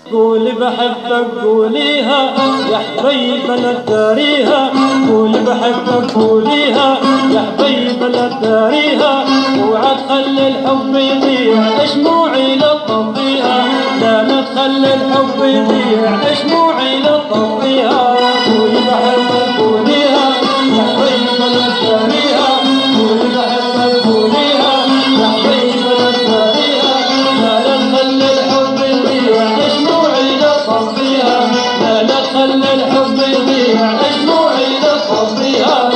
قول بحبك قوليها يا حبيب داريها قول بحبك قوليها يا حبيب داريها اوعى تخلي الحب يضيع شموعي لطفيها لا ما تخلي الحب يضيع شموعي لطفيها قول بحبك قوليها يا حبيب داريها قول بحبك قوليها يا حبيب داريها لا لا تخلي الحب يضيع شموعي لطفيها لا لا تخلي الحب يضيع شموعي لطفيها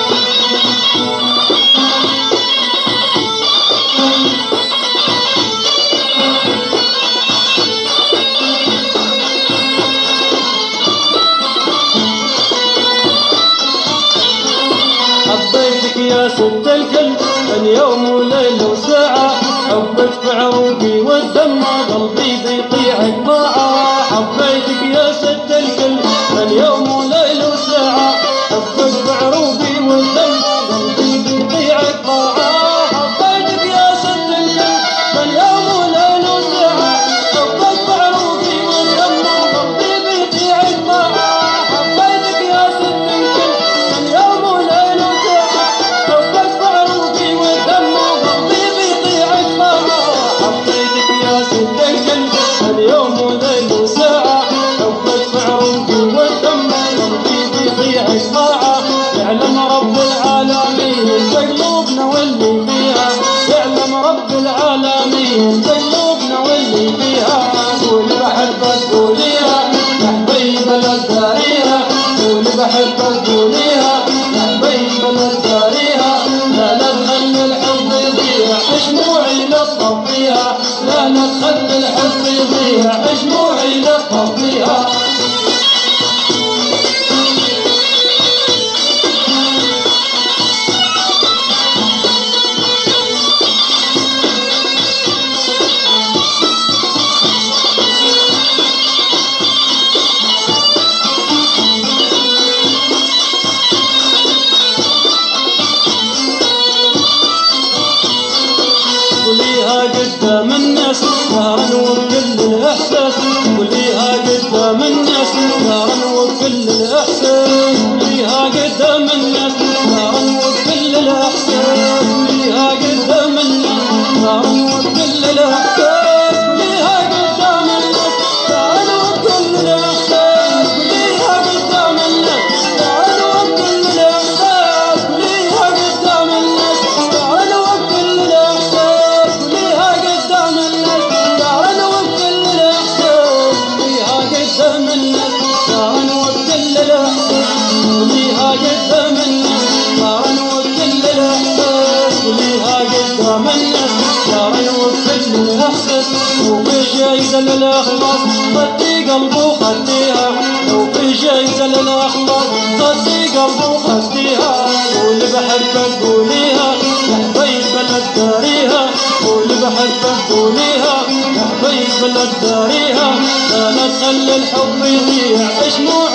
حبيتك يا ست الكل من يوم وليل وساعة حبك في عروقي والدم قلبي بيطيع الطاعة حبيتك يا ست الكل من يوم وليل وساعة حبك في عروقي والدم قلبي بيطيع الطاعة حبيتك يا ست الكل من يوم وليل وساعة حبك في عروقي والدم قلبي بيطيع الطاعة حبيتك يا ست الكل من يوم وليل وساعة حبك في عروقي والدم قلبي بيطيع الطاعة حبيتك يا ست الكل من يوم وليل وساعة حبك في عروقي والدم قلبي بيطيع الطاعة يعلم رب العالمين قلوبنا واللي فيها يعلم رب العالمين قلوبنا واللي فيها قول بحبك قوليها يا حبيب داريها قول بحبك قوليها يا حبيب داريها لا لا تخلي الحب يضيع شموعي لطفيها لا لا تخلي الحب يضيع شموعي لطفيها قوليها قدام الناس نارا وبكل الاحساس قوليها قدام الناس نارا وبكل الاحساس قوليها قدام الناس نارا وبكل الاحساس قوليها قدام الناس نارا وبكل الاحساس قوليها قدام الناس نارا وبكل الاحساس قوليها قدام الناس نارا وبكل الاحساس قوليها قدام الناس نارا وبكل الاحساس قوليها قدام الناس نارا وبكل الاحساس قوليها قدام الناس نارا وبكل الاحساس قوليها قدام الناس نارا وبكل الاحساس قوليها قدام الناس نارا وبكل الاحساس وفي جايزه للاخلاص خدي قلبه خديها لو في جايزه للاخلاص خدي قلبه خديها قول بحبك قوليها يا حبيب بلد داريها قول بحبك قوليها يا حبيب بلد داريها لا لا تخلي الحب يضيع شموع